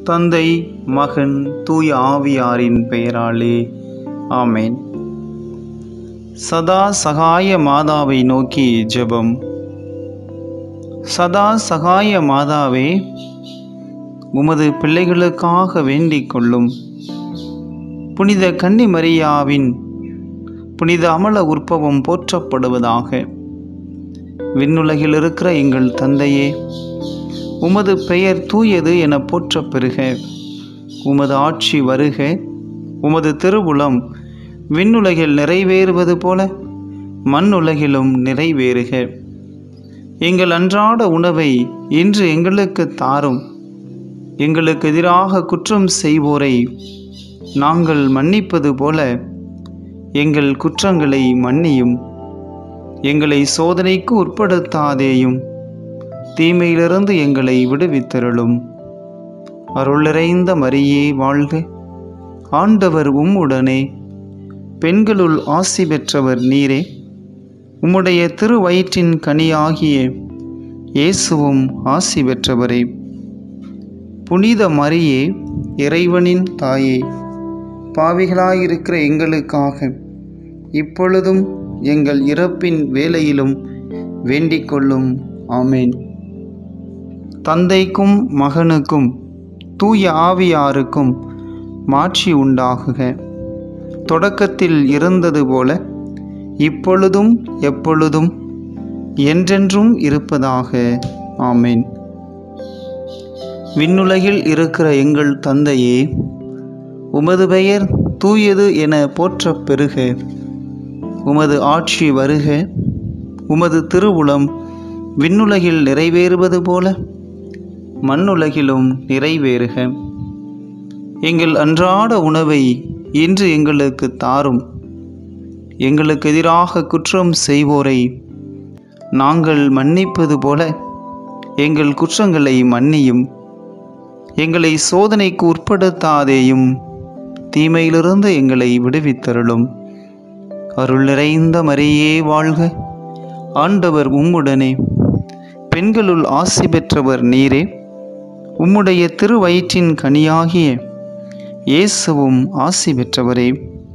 தந்தை மகன் தூய ஆவியாரின் பெயராலே ஆமேன் சதா சகாய மாதாவை நோக்கி ஜெபம் சதா சகாய மாதாவே உமது பிள்ளைகளுக்காக வேண்டிக் கொள்ளும் புனித கன்னி மரியாவின் புனித அமல உற்பவம் போற்றப்படுவதாக விண்ணுலகில் இருக்கிற எங்கள் தந்தையே உமது பெயர் தூயது என போற்றப் பெறுக உமது ஆட்சி வருக உமது திருவுளம் விண்ணுலகில் நிறைவேறுவது போல மண்ணுலகிலும் நிறைவேறுக எங்கள் அன்றாட உணவை இன்று எங்களுக்கு தாரும் எங்களுக்கு எதிராக குற்றம் செய்வோரை நாங்கள் மன்னிப்பது போல எங்கள் குற்றங்களை மன்னியும் எங்களை சோதனைக்கு உட்படுத்தாதேயும் தீமையிலிருந்து எங்களை விடுவித்தருளும் அருளிறைந்த மரியே வாழ்க ஆண்டவர் உம்முடனே பெண்களுள் ஆசி பெற்றவர் நீரே உம்முடைய திருவயிற்றின் கனியாகிய இயேசுவும் ஆசி பெற்றவரே புனித மரியே இறைவனின் தாயே பாவிகளாயிருக்கிற எங்களுக்காக இப்பொழுதும் எங்கள் இறப்பின் வேலையிலும் வேண்டிக் கொள்ளும் ஆமேன் தந்தைக்கும் மகனுக்கும் தூய ஆவியாருக்கும் மாட்சி உண்டாகுக தொடக்கத்தில் இருந்தது போல இப்பொழுதும் எப்பொழுதும் என்றென்றும் இருப்பதாக ஆமேன் விண்ணுலகில் இருக்கிற எங்கள் தந்தையே உமது பெயர் தூயது என போற்றப் பெறுக உமது ஆட்சி வருக உமது திருவுளம் விண்ணுலகில் நிறைவேறுவது போல மண்ணுலகிலும் நிறைவேறுக எங்கள் அன்றாட உணவை இன்று எங்களுக்கு தாரும் எங்களுக்கு எதிராக குற்றம் செய்வோரை நாங்கள் மன்னிப்பது போல எங்கள் குற்றங்களை மன்னியும் எங்களை சோதனைக்கு உட்படுத்தாதேயும் தீமையிலிருந்து எங்களை விடுவித்தருளும் அருள் நிறைந்த மரியே வாழ்க ஆண்டவர் உம்முடனே பெண்களுள் ஆசி பெற்றவர் நீரே உம்முடைய திருவயிற்றின் கனியாகிய இயேசுவும் ஆசி பெற்றவரே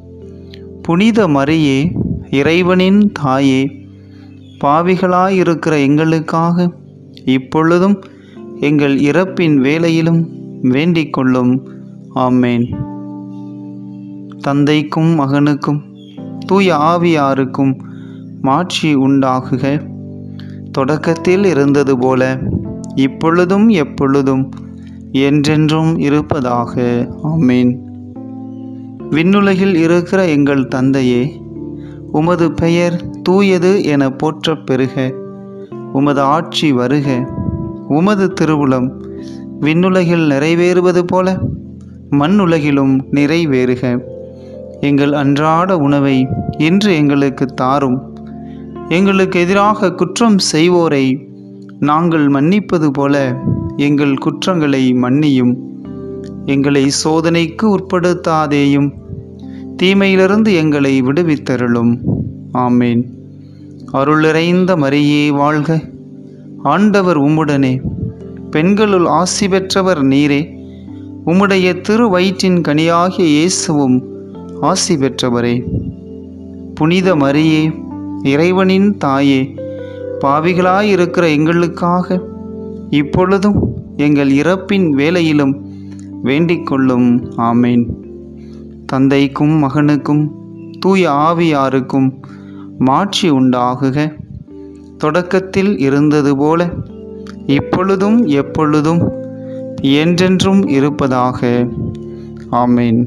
புனித மரியே இறைவனின் தாயே பாவிகளாயிருக்கிற எங்களுக்காக இப்பொழுதும் எங்கள் இறப்பின் வேலையிலும் வேண்டிக் கொள்ளும் ஆமேன் தந்தைக்கும் மகனுக்கும் தூய ஆவியாருக்கும் மாட்சி உண்டாகுக தொடக்கத்தில் இருந்தது போல இப்பொழுதும் எப்பொழுதும் என்றென்றும் இருப்பதாக ஆமேன் விண்ணுலகில் இருக்கிற எங்கள் தந்தையே உமது பெயர் தூயது என போற்றப் பெறுக உமது ஆட்சி வருக உமது திருவுளம் விண்ணுலகில் நிறைவேறுவது போல மண்ணுலகிலும் நிறைவேறுக எங்கள் அன்றாட உணவை இன்று எங்களுக்கு தாரும் எங்களுக்கு எதிராக குற்றம் செய்வோரை நாங்கள் மன்னிப்பது போல எங்கள் குற்றங்களை மன்னியும் எங்களை சோதனைக்கு உட்படுத்தாதேயும் தீமையிலிருந்து எங்களை விடுவித்தருளும் ஆமேன் அருளிறைந்த மரியே வாழ்க ஆண்டவர் உம்முடனே பெண்களுள் ஆசி பெற்றவர் நீரே உம்முடைய திருவயிற்றின் கனியாகிய இயேசுவும் ஆசி பெற்றவரே புனித மரியே இறைவனின் தாயே பாவிகளாயிருக்கிற எங்களுக்காக இப்பொழுதும் எங்கள் இறப்பின் வேலையிலும் வேண்டிக் கொள்ளும் ஆமேன் தந்தைக்கும் மகனுக்கும் தூய ஆவியாருக்கும் மாட்சி உண்டாகுக தொடக்கத்தில் இருந்தது போல இப்பொழுதும் எப்பொழுதும் என்றென்றும் இருப்பதாக ஆமேன்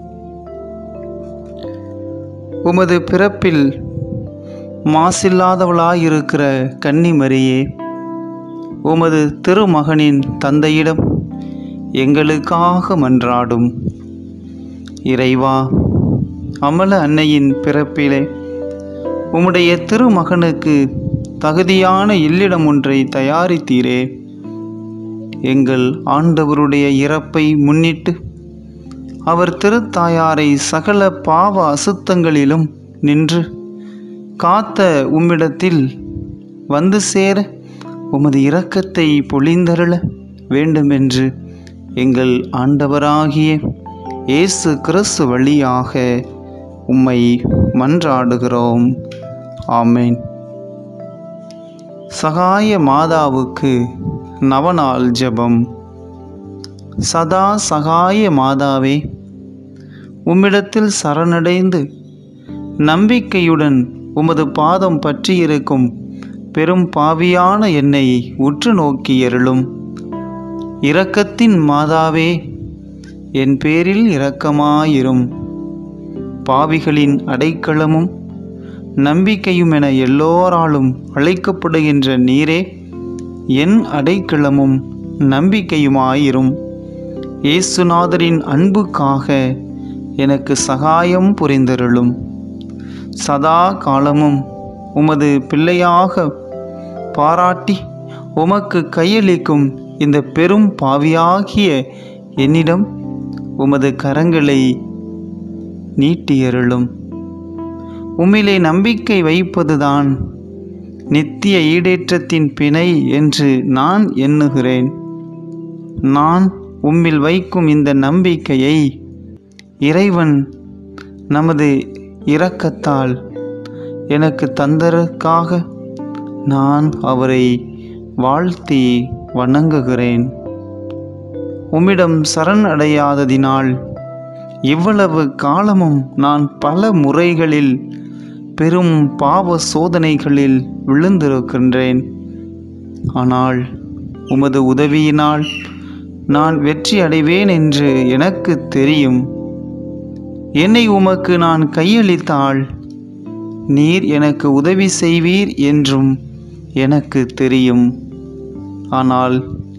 உமது பிறப்பில் மாசில்லாதவளாயிருக்கிற கன்னிமரியே உமது திருமகனின் தந்தையிடம் எங்களுக்காக மன்றாடும் இறைவா அமல அன்னையின் பிறப்பிலே உம்முடைய திருமகனுக்கு தகுதியான இல்லிடம் ஒன்றை தயாரித்தீரே எங்கள் ஆண்டவருடைய இறப்பை முன்னிட்டு அவர் திருத்தாயாரை சகல பாவ அசுத்தங்களிலும் நின்று காத்த உம்மிடத்தில் வந்து சேர உமது இரக்கத்தை பொழிந்தருள வேண்டுமென்று எங்கள் ஆண்டவராகிய இயேசு கிறிஸ்து வழியாக உம்மை மன்றாடுகிறோம் ஆமென் சகாய மாதாவுக்கு நவநாள் ஜெபம் சதா சகாய மாதாவே உம்மிடத்தில் சரணடைந்து நம்பிக்கையுடன் உமது பாதம் பற்றியிருக்கும் பெரும் பாவியான என்னை உற்று நோக்கி எருளும் இரக்கத்தின் மாதாவே என் பேரில் இரக்கமாயிரும் பாவிகளின் அடைக்கலமும் நம்பிக்கையும் என எல்லோராலும் அழைக்கப்படுகின்ற நீரே என் அடைக்கலமும் நம்பிக்கையுமாயிரும் இயேசுநாதரின் அன்புக்காக எனக்கு சகாயம் புரிந்தருளும் சதா காலமும் உமது பிள்ளையாக பாராட்டி உமக்கு கையளிக்கும் இந்த பெரும் பாவியாகிய என்னிடம் உமது கரங்களை நீட்டியருளும் உம்மிலே நம்பிக்கை வைப்பதுதான் நித்திய ஈடேற்றத்தின் பிணை என்று நான் எண்ணுகிறேன் நான் உம்மில் வைக்கும் இந்த நம்பிக்கையை இறைவன் நமது இரக்கத்தால் எனக்கு தந்ததற்காக நான் அவரை வாழ்த்தி வணங்குகிறேன் உம்மிடம் சரண் அடையாததினால் இவ்வளவு காலமும் நான் பல முறைகளில் பெரும் பாவ சோதனைகளில் விழுந்திருக்கின்றேன் ஆனால் உமது உதவியினால் நான் வெற்றி அடைவேன் என்று எனக்கு தெரியும் என்னை உமக்கு நான் கையளித்தால் நீர் எனக்கு உதவி செய்வீர் என்றும் எனக்கு தெரியும் ஆனால்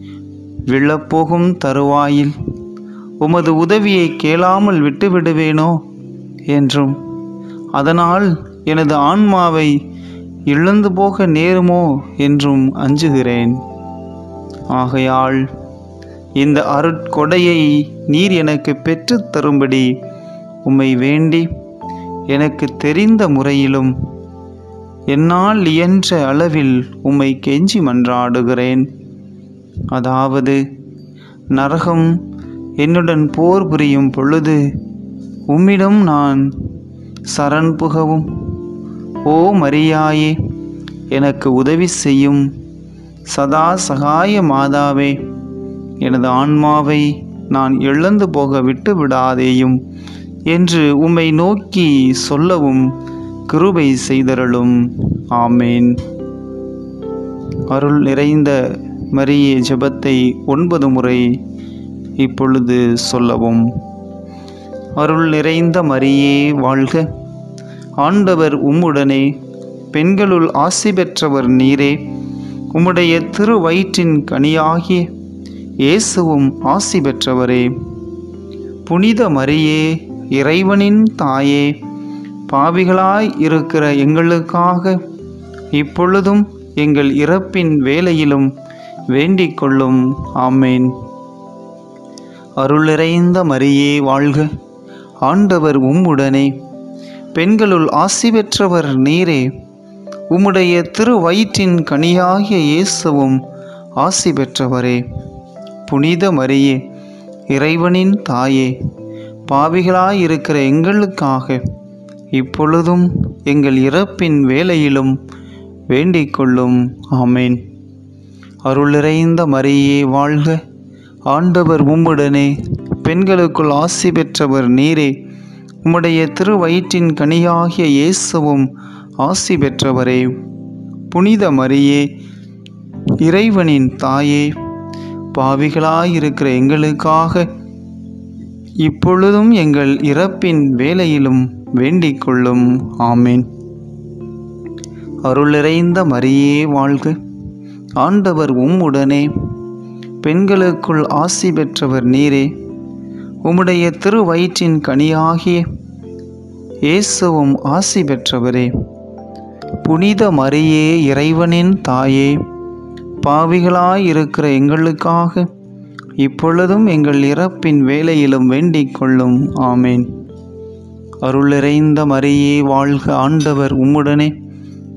விழப்போகும் தருவாயில் உமது உதவியை கேளாமல் விட்டுவிடுவேனோ என்றும் அதனால் எனது ஆன்மாவை இழந்து போக நேருமோ என்றும் அஞ்சுகிறேன் ஆகையால் இந்த அருட்கொடையை நீர் எனக்கு பெற்றுத் தரும்படி உம்மை வேண்டி எனக்கு தெரிந்த முறையிலும் என்னால் இயன்ற அளவில் உம்மை கெஞ்சி மன்றாடுகிறேன் அதாவது நரகம் என்னுடன் போர் புரியும் பொழுது உம்மிடம் நான் சரண் புகவும் ஓ மரியாயே எனக்கு உதவி செய்யும் சதா சகாய மாதாவே எனது ஆன்மாவை நான் இழந்து போக விட்டு விடாதேயும் என்று உம்மை நோக்கி சொல்லவும் கிருபை செய்தருளும் ஆமேன் அருள் நிறைந்த மரியே ஜெபத்தை ஒன்பது முறை இப்பொழுது சொல்லவும் அருள் நிறைந்த மரியே வாழ்க ஆண்டவர் உம்முடனே பெண்களுள் ஆசி பெற்றவர் நீரே உம்முடைய திரு வயிற்றின் கனியாகிய இயேசுவும் ஆசி பெற்றவரே புனித மரியே இறைவனின் தாயே பாவிகளாய் இருக்கிற எங்களுக்காக இப்பொழுதும் எங்கள் இறப்பின் வேலையிலும் வேண்டிக் கொள்ளும் ஆமேன் அருளிறைந்த மரியே வாழ்க ஆண்டவர் உம்முடனே பெண்களுள் ஆசி பெற்றவர் நீரே உம்முடைய திரு வயிற்றின் கனியாகிய இயேசுவும் ஆசி பெற்றவரே புனித மரியே இறைவனின் தாயே பாவிகளாயிருக்கிற எங்களுக்காக இப்பொழுதும் எங்கள் இறப்பின் வேலையிலும் வேண்டிக் கொள்ளும் ஆமேன் அருளிறைந்த மரியே வாழ்க ஆண்டவர் உம்முடனே பெண்களுக்குள் ஆசி பெற்றவர் நீரே உம்முடைய திரு வயிற்றின் கனியாகிய இயேசுவும் ஆசி பெற்றவரே புனித மரியே இறைவனின் தாயே பாவிகளாயிருக்கிற எங்களுக்காக இப்பொழுதும் எங்கள் இறப்பின் வேலையிலும் வேண்டிக் கொள்ளும் ஆமேன் அருளிறைந்த மரியே வாழ்க ஆண்டவர் உம்முடனே பெண்களுக்குள் ஆசி பெற்றவர் நீரே உம்முடைய திரு வயிற்றின் கனியாகிய இயேசுவும் ஆசி பெற்றவரே புனித மரியே இறைவனின் தாயே பாவிகளாயிருக்கிற எங்களுக்காக இப்பொழுதும் எங்கள் இறப்பின் வேலையிலும் வேண்டிக் கொள்ளும் ஆமேன் அருளிறைந்த மரியே வாழ்க ஆண்டவர் உம்முடனே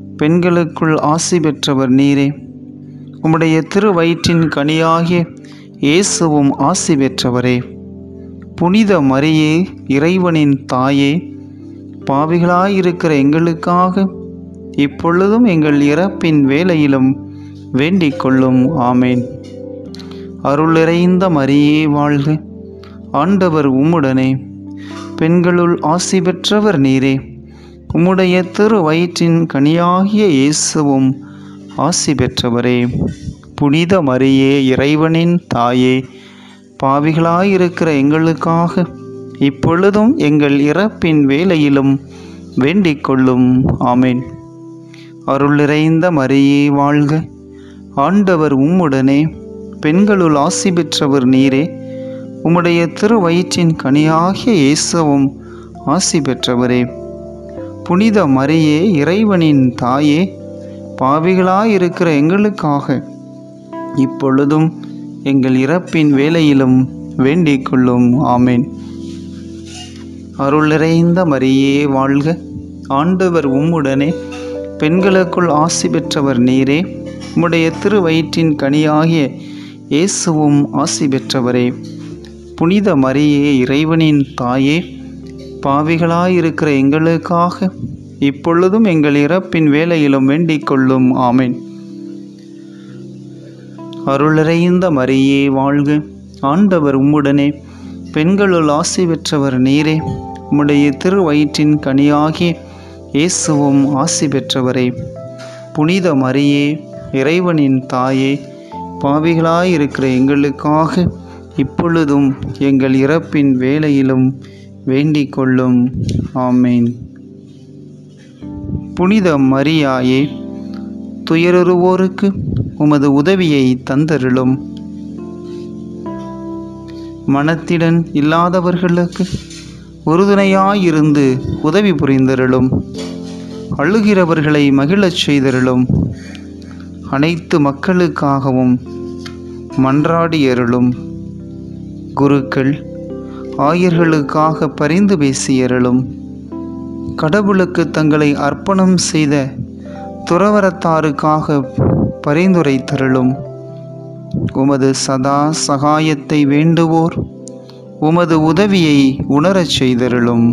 பெண்களுக்குள் ஆசி பெற்றவர் நீரே உம்முடைய திரு வயிற்றின் கனியாகிய இயேசுவும் ஆசி பெற்றவரே புனித மரியே இறைவனின் தாயே பாவிகளாயிருக்கிற எங்களுக்காக இப்பொழுதும் எங்கள் இறப்பின் வேளையிலும் வேண்டிக் கொள்ளும் ஆமேன் அருளிறைந்த மரியே வாழ்க ஆண்டவர் உம்முடனே பெண்களுள் ஆசி பெற்றவர் நீரே உம்முடைய திரு வயிற்றின் கனியாகிய இயேசுவும் ஆசி பெற்றவரே புனித மரியே இறைவனின் தாயே பாவிகளாயிருக்கிற எங்களுக்காக இப்பொழுதும் எங்கள் இறப்பின் வேளையிலும் வேண்டிக் கொள்ளும் ஆமேன் அருள் நிறைந்த மரியே வாழ்க ஆண்டவர் உம்முடனே பெண்களுள் ஆசி பெற்றவர் நீரே உம்முடைய திரு வயிற்றின் கனியாகிய இயேசுவும் ஆசி பெற்றவரே புனித மரியே இறைவனின் தாயே பாவிகளாயிருக்கிற எங்களுக்காக இப்பொழுதும் எங்கள் இறப்பின் வேளையிலும் வேண்டிக் கொள்ளும் ஆமேன் அருள் நிறைந்த மரியே வாழ்க ஆண்டவர் உம்முடனே பெண்களுக்குள் ஆசி பெற்றவர் நீரே உம்முடைய திரு வயிற்றின் கனியாகிய இயேசுவும் ஆசி பெற்றவரே புனித மரியே இறைவனின் தாயே பாவிகளாயிருக்கிற எங்களுக்காக இப்பொழுதும் எங்கள் இறப்பின் வேளையிலும் வேண்டிக் கொள்ளும் ஆமேன் அருளிறைந்த மரியே வாழ்க ஆண்டவர் உம்முடனே பெண்களுள் ஆசி பெற்றவர் நீரே உம்முடைய திரு வயிற்றின் கனியாகிய இயேசுவும் ஆசி பெற்றவரே புனித மரியே இறைவனின் தாயே பாவிகளாயிருக்கிற எங்களுக்காக இப்பொழுதும் எங்கள் இறப்பின் வேளையிலும் வேண்டிக் கொள்ளும் ஆமேன் புனித மரியாயே துயருவோருக்கு உமது உதவியை தந்தருளும் மனத்திடன் இல்லாதவர்களுக்கு உறுதுணையாயிருந்து உதவி புரிந்தருளும் அழுகிறவர்களை மகிழச் செய்தருளும் அனைத்து மக்களுக்காகவும் மன்றாடியருளும் குருக்கள் ஆயர்களுக்காக பரிந்து பேசியருளும் கடவுளுக்கு தங்களை அர்ப்பணம் செய்த துறவரத்தாருக்காக பரிந்துரைத்தருளும் உமது சதா சகாயத்தை வேண்டுவோர் உமது உதவியை உணரச் செய்தருளும்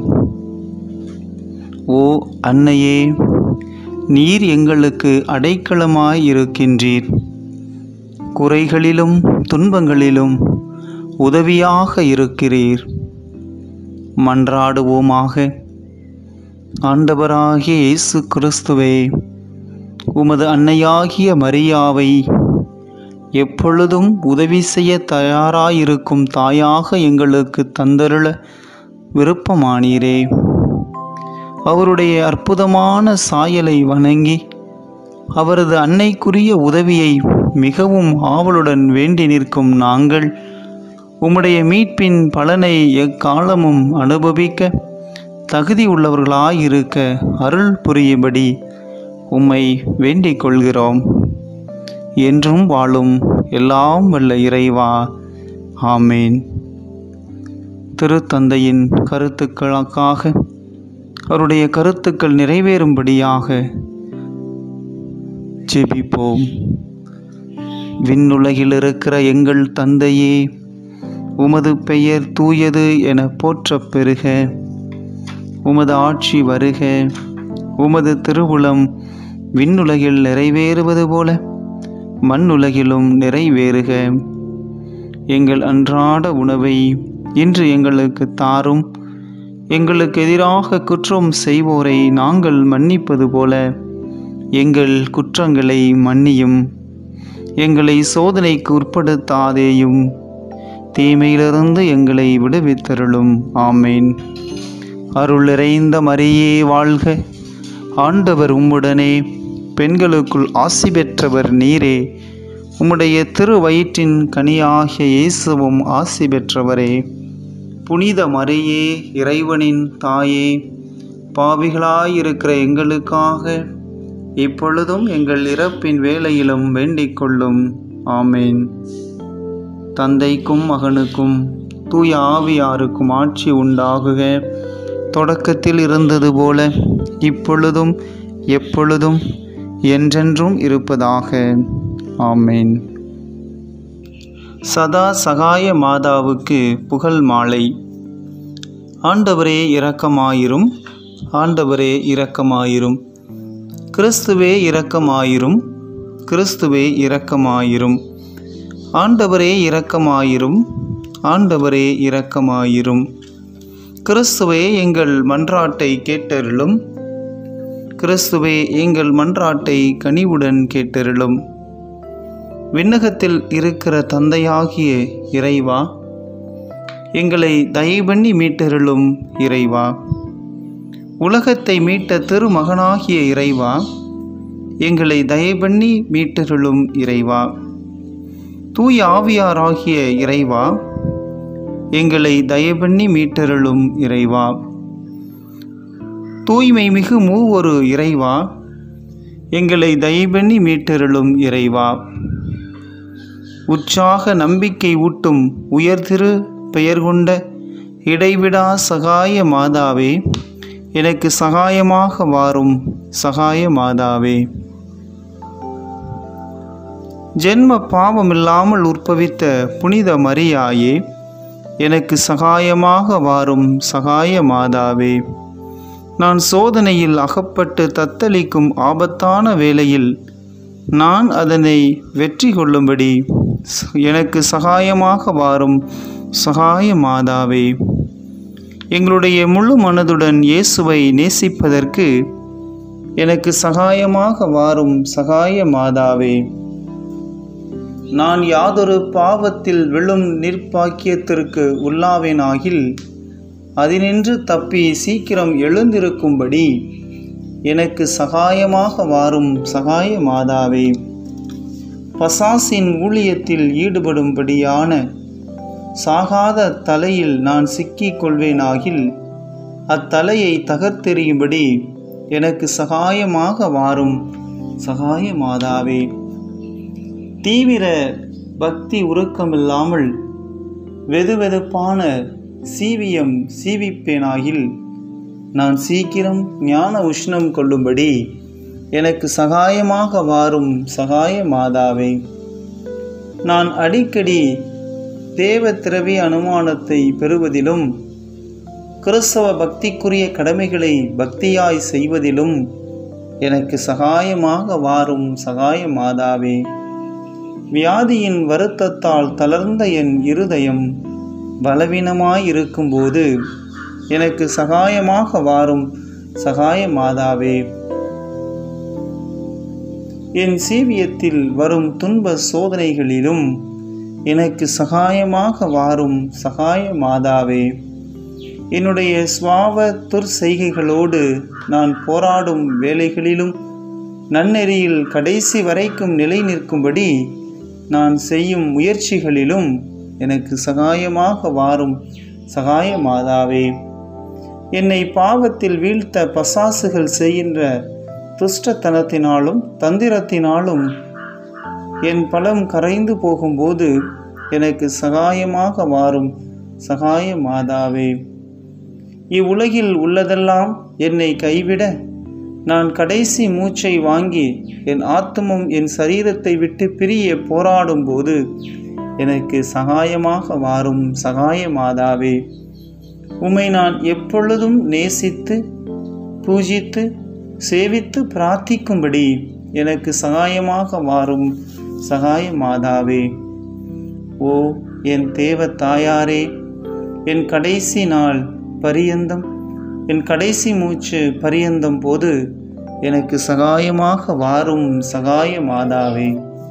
ஓ அன்னையே நீர் எங்களுக்கு அடைக்கலமாய் இருக்கின்றீர் குறைகளிலும் துன்பங்களிலும் உதவியாக இருக்கிறீர் மன்றாடுவோமாக ஆண்டவராகிய இயேசு கிறிஸ்துவே உமது அன்னையாகிய மரியாவை எப்பொழுதும் உதவி செய்ய தயாராயிருக்கும் தாயாக எங்களுக்கு தந்தருள விருப்பமானீரே அவருடைய அற்புதமான சாயலை வணங்கி அவரது அன்னைக்குரிய உதவியை மிகவும் ஆவலுடன் வேண்டி நிற்கும் நாங்கள் உம்முடைய மீட்பின் பலனை எக்காலமும் அனுபவிக்க தகுதி உள்ளவர்களாயிருக்க அருள் புரியும்படி உம்மை வேண்டிக் கொள்கிறோம் என்றும் வாழும் எல்லாம் வல்ல இறைவா ஆமேன் திருத்தந்தையின் கருத்துக்களுக்காக அவருடைய கருத்துக்கள் நிறைவேறும்படியாக ஜெபிப்போம் விண்ணுலகில் இருக்கிற எங்கள் தந்தையே உமது பெயர் தூயது என போற்றப் பெறுக உமது ஆட்சி வருக உமது திருவுளம் விண்ணுலகில் நிறைவேறுவது போல மண்ணுலகிலும் நிறைவேறுக எங்கள் அன்றாட உணவை இன்று எங்களுக்கு தாரும் எங்களுக்கு எதிராக குற்றம் செய்வோரை நாங்கள் மன்னிப்பது போல எங்கள் குற்றங்களை மன்னியும் எங்களை சோதனைக்கு உட்படுத்தாதேயும் தீமையிலிருந்து எங்களை விடுவித்தருளும் ஆமேன் அருள் நிறைந்த மரியே வாழ்க ஆண்டவர் உம்முடனே பெண்களுக்குள் ஆசி பெற்றவர் நீரே உம்முடைய திரு வயிற்றின் கனியாகிய இயேசுவும் ஆசி பெற்றவரே புனித மரியே இறைவனின் தாயே பாவிகளாயிருக்கிற எங்களுக்காக இப்பொழுதும் எங்கள் இறப்பின் வேளையிலும் வேண்டிக் கொள்ளும் ஆமேன் தந்தைக்கும் மகனுக்கும் தூய ஆவியாருக்கும் ஆட்சி உண்டாகுக தொடக்கத்தில் இருந்தது போல இப்பொழுதும் எப்பொழுதும் என்றென்றும் இருப்பதாக ஆமேன் சதா சகாய மாதாவுக்கு புகழ் மாலை ஆண்டவரே இரக்கமாயிரும் ஆண்டவரே இரக்கமாயிரும் கிறிஸ்துவே இரக்கமாயிரும் கிறிஸ்துவே இரக்கமாயிரும் ஆண்டவரே இரக்கமாயிரும் ஆண்டவரே இரக்கமாயிரும் கிறிஸ்துவே எங்கள் மன்றாட்டை கேட்டருளும் கிறிஸ்துவே எங்கள் மன்றாட்டை கனிவுடன் கேட்டருளும் விண்ணகத்தில் இருக்கிற தந்தையாகிய இறைவா எங்களை தயபண்ணி மீட்டருளும் இறைவா உலகத்தை மீட்ட திருமகனாகிய இறைவா எங்களை தயபண்ணி மீட்டருளும் இறைவா தூய ஆவியாராகிய இறைவா எங்களை தயபண்ணி மீட்டருளும் இறைவா தூய்மை மிகு மூவொரு இறைவா எங்களை தயபண்ணி மீட்டருளும் இறைவா உற்சாக நம்பிக்கை ஊட்டும் உயர்திரு பெயர் கொண்ட இடைவிடா சகாய மாதாவே எனக்கு சகாயமாக வாரும் சகாய மாதாவே ஜென்ம பாவமில்லாமல் உற்பவித்த புனித மரியாயே எனக்கு சகாயமாக வாரும் சகாய மாதாவே நான் சோதனையில் அகப்பட்டு தத்தளிக்கும் ஆபத்தான வேளையில் நான் அதனை வெற்றி கொள்ளும்படி எனக்கு சகாயமாக வாரும் சகாய மாதாவே எங்களுடைய முழு மனதுடன் இயேசுவை நேசிப்பதற்கு எனக்கு சகாயமாக வாரும் சகாய மாதாவே நான் யாதொரு பாவத்தில் விழும் நிற்பாக்கியத்திற்கு உள்ளாவேனாகில் அதினின்று தப்பி சீக்கிரம் எழுந்திருக்கும்படி எனக்கு சகாயமாக வாரும் சகாய மாதாவே பசாசின் ஊழியத்தில் ஈடுபடும்படியான சாகாத தலையில் நான் சிக்கிக் கொள்வேனாகில் அத்தலையை தகர்த்தெறியும்படி எனக்கு சகாயமாக வாரும் சகாய மாதாவே தீவிர பக்தி உருக்கமில்லாமல் வெதுவெதுப்பான சீவியம் சீவிப்பேனாகில் நான் சீக்கிரம் ஞான உஷ்ணம் கொள்ளும்படி எனக்கு சகாயமாக வாரும் சகாய மாதாவே நான் அடிக்கடி தேவ திரவிய அனுமானத்தை பெறுவதிலும் கிறிஸ்தவ பக்திக்குரிய கடமைகளை பக்தியாய் செய்வதிலும் எனக்கு சகாயமாக வாரும் சகாய மாதாவே வியாதியின் வருத்தத்தால் தளர்ந்த என் இருதயம் பலவீனமாயிருக்கும்போது எனக்கு சகாயமாக வாரும் சகாய மாதாவே என் சீவியத்தில் வரும் துன்ப சோதனைகளிலும் எனக்கு சகாயமாக வாரும் சகாய மாதாவே என்னுடைய சுவாவ துர்செய்கைகளோடு நான் போராடும் வேலைகளிலும் நன்னெறியில் கடைசி வரைக்கும் நிலை நிற்கும்படி நான் செய்யும் முயற்சிகளிலும் எனக்கு சகாயமாக வாரும் சகாய மாதாவே என்னை பாவத்தில் வீழ்த்த பசாசுகள் செய்கின்ற துஷ்டத்தனத்தினாலும் தந்திரத்தினாலும் என் பலம் கரைந்து போகும்போது எனக்கு சகாயமாக மாறும் சகாய மாதாவே இவ்வுலகில் உள்ளதெல்லாம் என்னை கைவிட நான் கடைசி மூச்சை வாங்கி என் ஆத்மம் என் சரீரத்தை விட்டு பிரிய போராடும்போது எனக்கு சகாயமாக வாரும் சகாய மாதாவே உம்மை நான் எப்பொழுதும் நேசித்து பூஜித்து சேவித்து பிரார்த்திக்கும்படி எனக்கு சகாயமாக வாரும் சகாய மாதாவே ஓ என் தேவ தாயாரே என் கடைசி நாள் பரியந்தம் என் கடைசி மூச்சு பரியந்தம் போது எனக்கு சகாயமாக வாரும் சகாய மாதாவே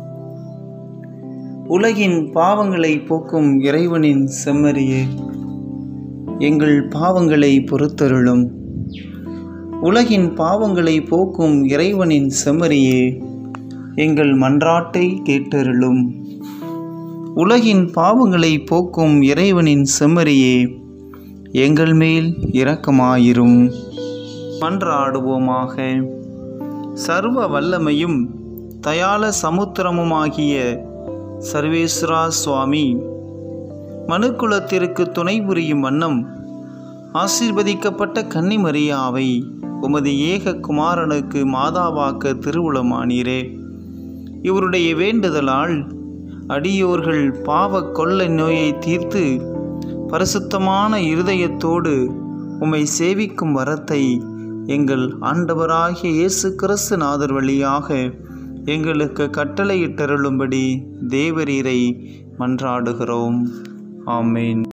உலகின் பாவங்களை போக்கும் இறைவனின் செம்மறியே எங்கள் பாவங்களை பொறுத்தருளும் உலகின் பாவங்களை போக்கும் இறைவனின் செம்மறியே எங்கள் மன்றாட்டை கேட்டருளும் உலகின் பாவங்களை போக்கும் இறைவனின் செம்மறியே எங்கள் மேல் இரக்கமாயிரும் மன்றாடுவோமாக சர்வ வல்லமையும் தயால சமுத்திரமுமாகிய சர்வேஸ்வரா சுவாமி மனுக்குலத்திற்கு துணை புரியும் வண்ணம் ஆசீர்வதிக்கப்பட்ட கன்னிமரியாவை உமது ஏக குமாரனுக்கு மாதாவாக்க திருவுளமானீரே இவருடைய வேண்டுதலால் அடியோர்கள் பாவ கொள்ளை நோயை தீர்த்து பரிசுத்தமான இருதயத்தோடு உம்மை சேவிக்கும் வரத்தை எங்கள் ஆண்டவராகிய இயேசு கிறிஸ்து நாதர் வழியாக எங்களுக்கு கட்டளையிட்டருளும்படி தேவரீரை மன்றாடுகிறோம் ஆமேன்